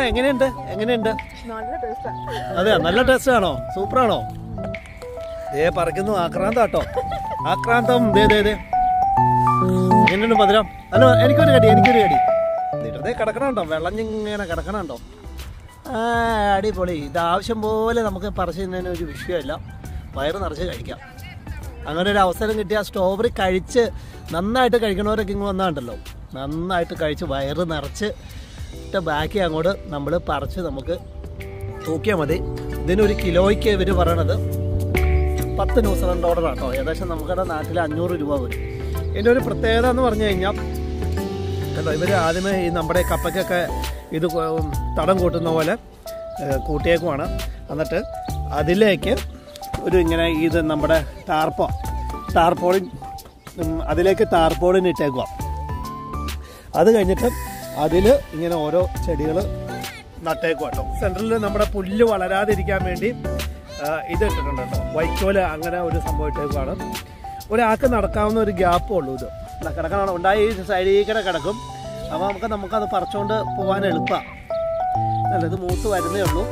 എങ്ങനെയുണ്ട് എങ്ങനെയുണ്ട് നല്ല ടേസ്റ്റാ അതെയോ നല്ല ടേസ്റ്റ് ആണോ സൂപ്പറാണോ ദേ പറിക്കുന്നു ആക്രാന്താട്ടോ ആക്രാന്തം ദേ ദേ ദേ എങ്ങനെയുണ്ട് മധുരം ഹലോ എനിക്കൊരു കടി എനിക്കൊരു കടി ദേ കിടക്കണുണ്ടോ വെള്ളഞ്ഞിങ്ങനെ കിടക്കണുണ്ടോ ആ അടിപൊളി ഇത് ആവശ്യം പോലെ നമുക്ക് പറിച്ചു തിന്നതിന് ഒരു വിഷയമില്ല വയറ് നിറച്ച് കഴിക്കാം അങ്ങനെ ഒരു അവസരം കിട്ടിയ സ്ട്രോബെറി കഴിച്ച് നന്നായിട്ട് കഴിക്കണവരൊക്കെ ഇങ്ങ് വന്നാണ്ടല്ലോ നന്നായിട്ട് കഴിച്ച് വയറ് നിറച്ച് ഇട്ട് ബാക്കി അങ്ങോട്ട് നമ്മൾ പറിച്ച് നമുക്ക് തൂക്കിയാൽ മതി ഇതിനൊരു കിലോയ്ക്ക് ഇവർ പറയണത് പത്ത് ന്യൂസിലൻഡ് ഡോളർ കേട്ടോ ഏകദേശം നമ്മുടെ നാട്ടിൽ അഞ്ഞൂറ് രൂപ വരും ഇതിൻ്റെ ഒരു പ്രത്യേകത എന്ന് പറഞ്ഞു കഴിഞ്ഞാൽ കണ്ടോ ഇവർ ആദ്യമേ ഈ നമ്മുടെ കപ്പയ്ക്കൊക്കെ ഇത് കൊ- തടം കൂട്ടുന്ന പോലെ ഏഹ്, കൂട്ടിയേക്കുവാണ് എന്നിട്ട് അതിലേക്ക് ഒരു ഇങ്ങനെ ഇത് നമ്മുടെ ടാർപ്പോ ടാർപ്പോളിൻ ഉം, അതിലേക്ക് ടാർപ്പോളിൻ ഇട്ടേക്കുക അത് കഴിഞ്ഞിട്ട് അതിൽ ഇങ്ങനെ ഓരോ ചെടികൾ നട്ടേക്കും കേട്ടോ സെൻട്രലിൽ നമ്മുടെ പുല്ല് വളരാതിരിക്കാൻ വേണ്ടി ആ, ഇത് ഇട്ടിട്ടുണ്ട് കേട്ടോ വൈക്കോല് അങ്ങനെ ഒരു സംഭവം ഇട്ടേക്കുവാണ് ഒരാൾക്ക് നടക്കാവുന്ന ഒരു ഗ്യാപ്പേ ഉള്ളൂ ഇത് ഇതാ കിടക്കണം ഉണ്ടായി ഈ സൈഡിൽ കൂടെ കിടക്കും അപ്പോൾ നമുക്ക് നമുക്കത് പറിച്ചുകൊണ്ട് പോകാൻ എളുപ്പമാണ് അല്ല ഇത് മൂത്ത് വരുന്നേ ഉള്ളൂ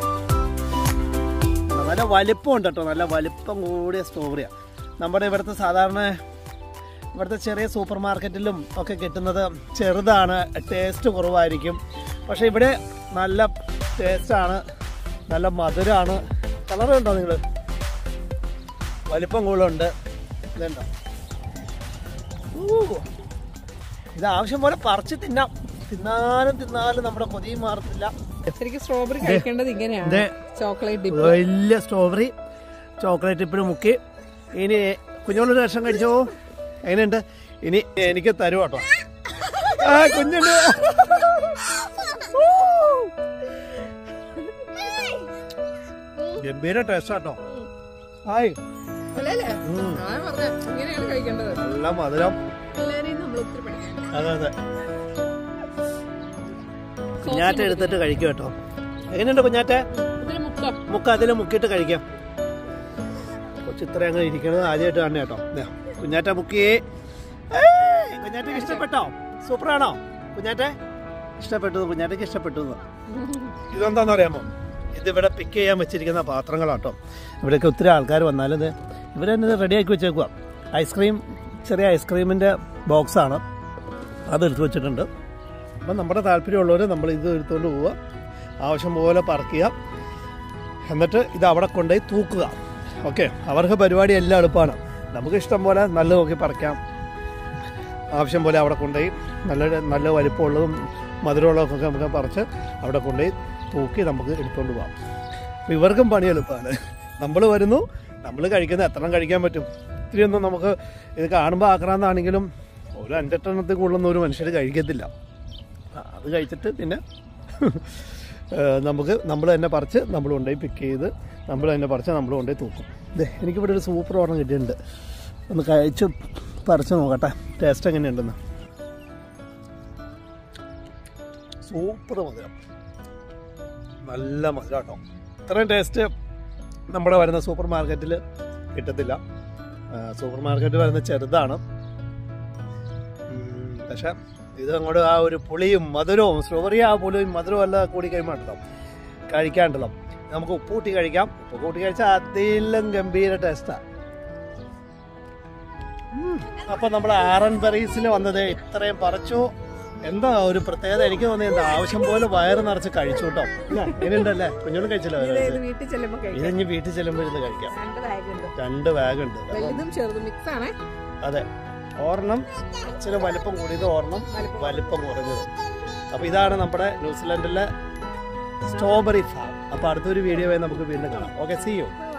നല്ല വലിപ്പമുണ്ട് കേട്ടോ നല്ല വലിപ്പം കൂടിയ സ്ട്രോബെറിയാണ് നമ്മുടെ ഇവിടുത്തെ സാധാരണ ഇവിടുത്തെ ചെറിയ സൂപ്പർ മാർക്കറ്റിലും ഒക്കെ കിട്ടുന്നത് ചെറുതാണ് ടേസ്റ്റ് കുറവായിരിക്കും പക്ഷേ ഇവിടെ നല്ല ടേസ്റ്റാണ് നല്ല മധുരമാണ് കളർ ഉണ്ടോ നിങ്ങൾ വലിപ്പം കൂടുതലുണ്ട് ഇതുണ്ടോ ഊ. ഇത് ആവശ്യം പോലെ പറിച്ച് തിന്നാം തിന്നാലും തിന്നാലും നമ്മുടെ കൊതിയും മാറത്തില്ല ശരിക്കും സ്ട്രോബെറി കഴിക്കേണ്ടത് ഇങ്ങനെയാണ് ദേ. ചോക്ലേറ്റ് ഡിപ്പ് വലിയ സ്ട്രോബെറി ചോക്ലേറ്റ് ഇപ്പോഴും മുക്കി ഇനി കുഞ്ഞോളൊരു കഷ്ണം കഴിച്ചോ എങ്ങനെയുണ്ട് ഇനി എനിക്ക് തരും കേട്ടോ ആ കുഞ്ഞുണ്ട് ഗംഭീര ടേസ്റ്റ് കേട്ടോ ഹായ് അല്ലല്ലേ ഉം. ഞാൻ പറഞ്ഞ ഇങ്ങനെയാണ് കഴിക്കേണ്ടത് നല്ല മധുരം എല്ലാരെയും നമ്മൾ ഒത്തിരി പഠിക്കണം അതെ അതെ കുഞ്ഞാറ്റ എടുത്തിട്ട് കഴിക്കും കേട്ടോ എങ്ങനെയുണ്ട് കുഞ്ഞാറ്റ ഇതിന് മുക്കം മുക്ക അതിൽ മുക്കിയിട്ട് കഴിക്കാം കൊച്ചു ഇത്ര അങ്ങ് ഇരിക്കണത് ആദ്യമായിട്ട് കാണുക കേട്ടോ ദേ, കുഞ്ഞാറ്റ മുക്കിയേ ഏയ്, കുഞ്ഞാറ്റയ്ക്ക് ഇഷ്ടപ്പെട്ടോ സൂപ്പറാണോ കുഞ്ഞാറ്റെ ഇഷ്ടപ്പെട്ടു കുഞ്ഞാറ്റയ്ക്ക് ഇഷ്ടപ്പെട്ടു എന്ന്. ഇതെന്താണെന്ന് അറിയാമോ ഇതിവിടെ പിക്ക് ചെയ്യാൻ വെച്ചിരിക്കുന്ന പാത്രങ്ങളാട്ടോ ഇവിടെയൊക്കെ ഒത്തിരി ആൾക്കാർ വന്നാലും ഇത് ഇവർ തന്നെ ഇത് റെഡിയാക്കി വെച്ചേക്കുക ഐസ്ക്രീം ചെറിയ ഐസ്ക്രീമിൻ്റെ ബോക്സാണ് അതെടുത്ത് വെച്ചിട്ടുണ്ട് അപ്പം നമ്മുടെ താല്പര്യമുള്ളവർ നമ്മൾ ഇത് എടുത്തുകൊണ്ട് പോവുക ആവശ്യം പോലെ പറക്കുക എന്നിട്ട് ഇത് അവിടെ കൊണ്ടുപോയി തൂക്കുക ഓക്കെ അവർക്ക് പരിപാടി എല്ലാം എളുപ്പമാണ് നമുക്ക് ഇഷ്ടം പോലെ നല്ല നോക്കി പറിക്കാം ആവശ്യം പോലെ അവിടെ കൊണ്ടുപോയി നല്ല നല്ല വലിപ്പമുള്ളതും മധുരമുള്ളതൊക്കെ നമുക്ക് പറിച്ച് അവിടെ കൊണ്ടുപോയി തൂക്കി നമുക്ക് എടുത്തുകൊണ്ട് പോകാം അപ്പോൾ ഇവർക്കും പണി എളുപ്പമാണ് നമ്മൾ വരുന്നു നമ്മൾ കഴിക്കുന്നത് എത്ര എണ്ണം കഴിക്കാൻ പറ്റും ഇത്തിരി ഒന്നും നമുക്ക് ഇത് കാണുമ്പോൾ ആക്രാന്താണെങ്കിലും ഒരു അഞ്ചെട്ടെണ്ണത്തിൽ കൂടുതലൊന്നും ഒരു മനുഷ്യർ കഴിക്കത്തില്ല ആ, അത് കഴിച്ചിട്ട് പിന്നെ ഏഹ്, നമുക്ക് നമ്മൾ തന്നെ പറിച്ച് നമ്മൾ കൊണ്ടുപോയി പിക്ക് ചെയ്ത് നമ്മൾ തന്നെ പറിച്ച് നമ്മൾ കൊണ്ടുപോയി തൂക്കും ഇതേ എനിക്കിവിടെ ഒരു സൂപ്പർ ഓർണം കിട്ടിയിട്ടുണ്ട് ഒന്ന് കഴിച്ച് പറിച്ച് നോക്കട്ടെ ടേസ്റ്റ് എങ്ങനെയുണ്ടെന്ന് സൂപ്പർ മധുരം നല്ല മധുരം കേട്ടോ ഇത്രയും ടേസ്റ്റ് നമ്മുടെ വരുന്ന സൂപ്പർ മാർക്കറ്റിൽ കിട്ടത്തില്ല സൂപ്പർ മാർക്കറ്റ് വരുന്ന ചെറുതാണ് ഉം, പക്ഷെ ഇത് അങ്ങോട്ട് ആ ഒരു പുളിയും മധുരവും സ്ട്രോബെറി ആ പുളിയും മധുരവും എല്ലാം കൂടി കഴിയുമ്പോൾ ഉണ്ടല്ലോ കഴിക്കാണ്ടല്ലോ നമുക്ക് ഉപ്പ് കൂട്ടി കഴിക്കാം ഉപ്പ് കൂട്ടി കഴിച്ചാൽ അതിലും ഗംഭീര ടേസ്റ്റാണ് അപ്പൊ നമ്മുടെ ആറൻ ബെറീസിൽ വന്നത് ഇത്രയും പറിച്ചു എന്താ ഒരു പ്രത്യേകത എനിക്ക് തോന്നിയത് എന്താ ആവശ്യം പോലെ വയറ് നിറച്ച് കഴിച്ചു കേട്ടോ ഇല്ലേ? എങ്ങനെയുണ്ടല്ലേ കുഞ്ഞോട് കഴിച്ചല്ലോ ഇത് വീട്ടിൽ ചെല്ലുമ്പോ കഴിക്കാം ഇത് ഇനി വീട്ടിൽ ചെല്ലുമ്പോൾ ഇരുന്ന് കഴിക്കാം രണ്ട് ബാഗ് ഉണ്ട് രണ്ട് ബാഗ് ഉണ്ട് വലുതും ചെറുതും മിക്സ് ആണ് അതെ ഒരെണ്ണം ഇച്ചിരി വലിപ്പം കൂടിയത് ഒരെണ്ണം വലിപ്പം വലിപ്പം കുറഞ്ഞത് അപ്പൊ ഇതാണ് നമ്മുടെ ന്യൂസിലൻഡിലെ സ്ട്രോബെറി ഫാം അപ്പൊ അടുത്തൊരു വീഡിയോ നമുക്ക് വീണ്ടും കാണാം ഓക്കെ സി യു